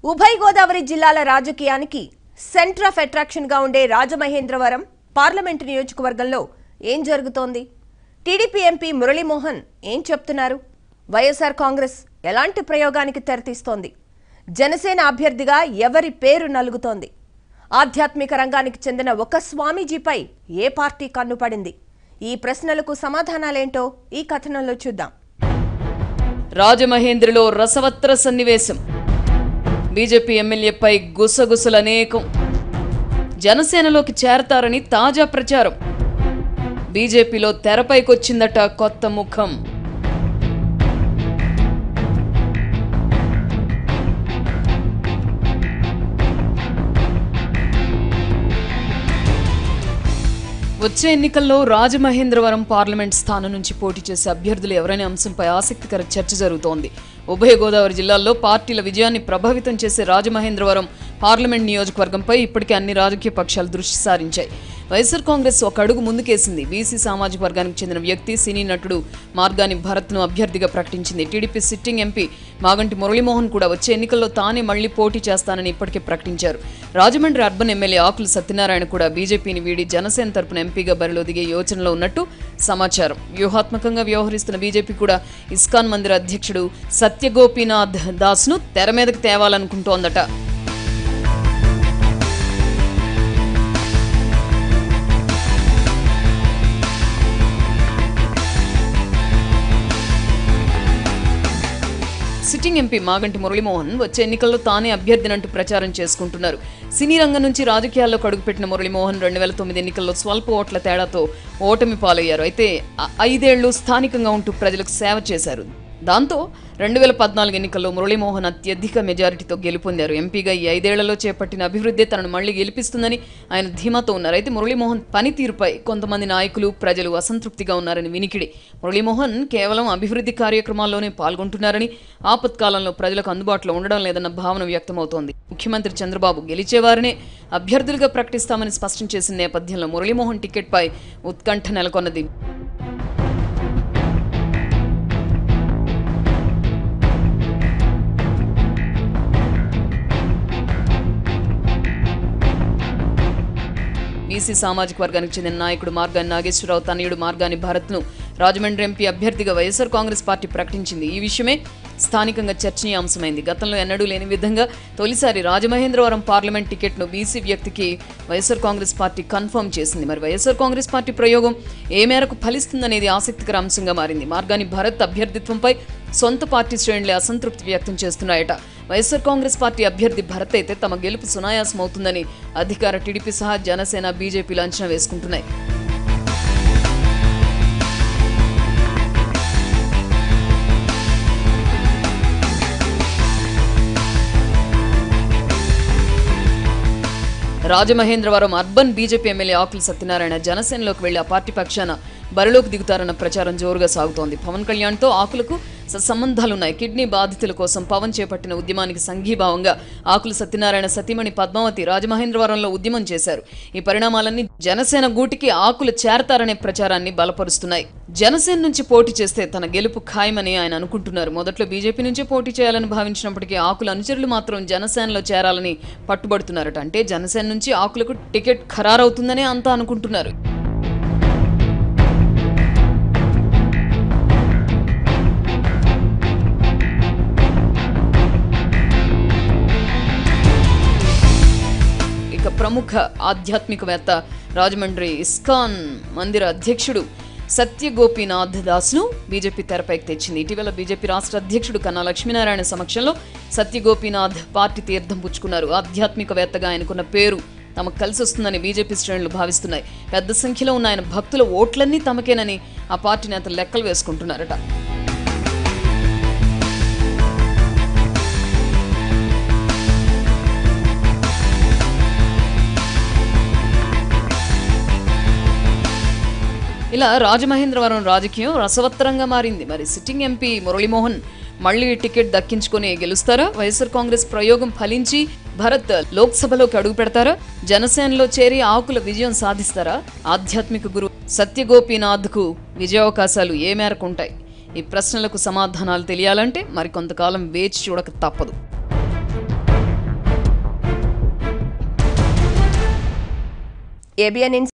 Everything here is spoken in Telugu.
ఉభయ గోదావరి జిల్లాల రాజకీయానికి సెంటర్ ఆఫ్ అట్రాక్షన్ గా ఉండే రాజమహేంద్రవరం పార్లమెంటు నియోజకవర్గంలో ఏం జరుగుతోంది టీడీపీ ఎంపీ మురళీమోహన్ ఏం చెప్తున్నారు వైఎస్ఆర్ కాంగ్రెస్ ఎలాంటి ప్రయోగానికి తెరతీస్తోంది జనసేన అభ్యర్థిగా ఎవరి పేరు నలుగుతోంది ఆధ్యాత్మిక రంగానికి చెందిన ఒక స్వామీజీపై ఏ పార్టీ కన్నుపడింది ఈ ప్రశ్నలకు సమాధానాలేంటో ఈ కథనంలో చూద్దాం రాజమహేంద్రలో రసవత్ర సన్నివేశం బీజేపీ ఎమ్మెల్యేపై గుసగుసలనేకం జనసేనలోకి చేరతారని తాజా ప్రచారం బీజేపీలో తెరపైకొచ్చిందట కొత్త ముఖం వచ్చే ఎన్నికల్లో రాజమహేంద్రవరం పార్లమెంట్ స్థానం నుంచి పోటీ చేసే అభ్యర్థులు ఎవరనే అంశంపై ఆసక్తికర చర్చ జరుగుతోంది ఉభయ గోదావరి జిల్లాల్లో పార్టీల విజయాన్ని ప్రభావితం చేసే రాజమహేంద్రవరం పార్లమెంట్ నియోజకవర్గంపై ఇప్పటికే అన్ని రాజకీయ పక్షాలు దృష్టి సారించాయి వైఎస్ఆర్ కాంగ్రెస్ ఒక అడుగు ముందుకేసింది బీసీ సామాజిక వర్గానికి చెందిన వ్యక్తి సినీ నటుడు మార్గాని భరత్ను అభ్యర్థిగా ప్రకటించింది TDP sitting MP Maganti Muralimohan కూడా వచ్చే ఎన్నికల్లో తానే మళ్లీ పోటీ చేస్తానని ఇప్పటికే ప్రకటించారు రాజమండ్రి అర్బన్ ఎమ్మెల్యే ఆకుల సత్యనారాయణ కూడా బీజేపీని వీడి జనసేన తరపున ఎంపీగా బరిలో దిగే యోచనలో ఉన్నట్టు సమాచారం వ్యూహాత్మకంగా వ్యవహరిస్తున్న బీజేపీ కూడా ఇస్కాన్ మందిర అధ్యక్షుడు సత్యగోపీనాథ్ దాస్ను తెర మీదకు తేవాలనుకుంటోందట సిట్టింగ్ ఎంపీ మాగంటి మురళీమోహన్ వచ్చే ఎన్నికల్లో తానే అభ్యర్థినంటూ ప్రచారం చేసుకుంటున్నారు సినీ రంగం నుంచి రాజకీయాల్లో కడుగుపెట్టిన మురళీమోహన్ రెండు వేల తొమ్మిది ఎన్నికల్లో స్వల్ప ఓట్ల తేడాతో ఓటమి పాలయ్యారు అయితే ఆ ఐదేళ్లు స్థానికంగా ఉంటూ ప్రజలకు సేవ చేశారు దాంతో రెండు వేల పద్నాలుగు ఎన్నికల్లో మురళీమోహన్ అత్యధిక మెజారిటీతో గెలుపొందారు ఎంపీగా ఈ ఐదేళ్లలో చేపట్టిన అభివృద్ధి తనను మళ్లీ గెలిపిస్తుందని ఆయన ధీమాతో ఉన్నారు అయితే మురళీమోహన్ పనితీరుపై కొంతమంది నాయకులు ప్రజలు అసంతృప్తిగా ఉన్నారని వినికిడి మురళీమోహన్ కేవలం అభివృద్ధి కార్యక్రమాల్లోనే పాల్గొంటున్నారని ఆపత్కాలంలో ప్రజలకు అందుబాటులో ఉండడం లేదన్న భావన వ్యక్తమవుతోంది ముఖ్యమంత్రి చంద్రబాబు గెలిచేవారినే అభ్యర్థులుగా ప్రకటిస్తామని స్పష్టం చేసిన నేపథ్యంలో మురళీమోహన్ టికెట్పై ఉత్కంఠ నెలకొన్నది బీసీ సామాజిక వర్గానికి చెందిన నాయకుడు మార్గాని నాగేశ్వరరావు తనయుడు మార్గాని భరత్ను రాజమండ్రి ఎంపీ అభ్యర్థిగా వైఎస్ఆర్ కాంగ్రెస్ పార్టీ ప్రకటించింది ఈ విషయమే స్థానికంగా చర్చనీయాంశమైంది గతంలో ఎన్నడూ లేని విధంగా తొలిసారి రాజమహేంద్రవరం పార్లమెంట్ టికెట్ను బీసీ వ్యక్తికి వైఎస్ఆర్ కాంగ్రెస్ పార్టీ కన్ఫర్మ్ చేసింది మరి వైఎస్ఆర్ కాంగ్రెస్ పార్టీ ప్రయోగం ఏ మేరకు ఫలిస్తుందనేది ఆసక్తికర అంశంగా మారింది మార్గాని భరత్ అభ్యర్థిత్వంపై సొంత పార్టీ శ్రేణులే అసంతృప్తి వ్యక్తం చేస్తున్నాయట వైఎస్ఆర్ కాంగ్రెస్ పార్టీ అభ్యర్థి భరత్ అయితే తమ గెలుపు సునాయాసం అవుతుందని అధికార టీడీపీ సహా జనసేన బీజేపీలు అంచనా వేసుకుంటున్నాయి Rajamahendravaram urban BJP MLA Akula Satyanarayana జనసేనలోకి వెళ్లి ఆ పార్టీ పక్షాన బరిలోకి దిగుతారన్న ప్రచారం జోరుగా సాగుతోంది పవన్ కళ్యాణ్తో ఆకులకు సత్సంబంధాలున్నాయి కిడ్నీ బాధితుల కోసం పవన్ చేపట్టిన ఉద్యమానికి సంఘీభావంగా ఆకుల సత్యనారాయణ సతీమణి పద్మావతి రాజమహేంద్రవరంలో ఉద్యమం చేశారు ఈ పరిణామాలన్నీ జనసేన గూటికి ఆకులు చేరతారనే ప్రచారాన్ని బలపరుస్తున్నాయి జనసేన నుంచి పోటీ చేస్తే తన గెలుపు ఖాయమని ఆయన అనుకుంటున్నారు మొదట్లో బీజేపీ నుంచే పోటీ చేయాలని భావించినప్పటికీ ఆకుల అనుచరులు మాత్రం జనసేనలో చేరాలని పట్టుబడుతున్నారట అంటే జనసేన నుంచి ఆకులకు టికెట్ ఖరారవుతుందనే అంతా అనుకుంటున్నారు ఇక ప్రముఖ ఆధ్యాత్మికవేత్త రాజమండ్రి ఇస్కాన్ మందిర అధ్యక్షుడు సత్య గోపీనాథ్ దాస్ను బీజేపీ తెరపైకి తెచ్చింది ఇటీవల బీజేపీ రాష్ట్ర అధ్యక్షుడు కన్నా లక్ష్మీనారాయణ సమక్షంలో సత్య గోపీనాథ్ పార్టీ తీర్థం పుచ్చుకున్నారు ఆధ్యాత్మికవేత్తగా ఆయనకున్న పేరు తమకు కలిసి వస్తుందని బీజేపీ శ్రేణులు భావిస్తున్నాయి పెద్ద సంఖ్యలో ఉన్న ఆయన భక్తుల ఓట్లన్నీ తమకేనని ఆ పార్టీ నేతలు లెక్కలు వేసుకుంటున్నారట ఇలా రాజమహేంద్రవరం రాజకీయం రసవత్తరంగా మారింది మరి సిట్టింగ్ ఎంపీ మురళీమోహన్ మళ్లీ టికెట్ దక్కించుకొని గెలుస్తారా వైఎస్ఆర్ కాంగ్రెస్ ప్రయోగం ఫలించి భరత్ లోక్సభలోకి అడుగు పెడతారా జనసేనలో చేరి ఆకుల విజయం సాధిస్తారా ఆధ్యాత్మిక గురు సత్యగోపీనాథ్కు విజయావకాశాలు ఏ మేరకు ఉంటాయి ఈ ప్రశ్నలకు సమాధానాలు తెలియాలంటే మరికొంతకాలం వేచి చూడక తప్పదు ఏబిఎన్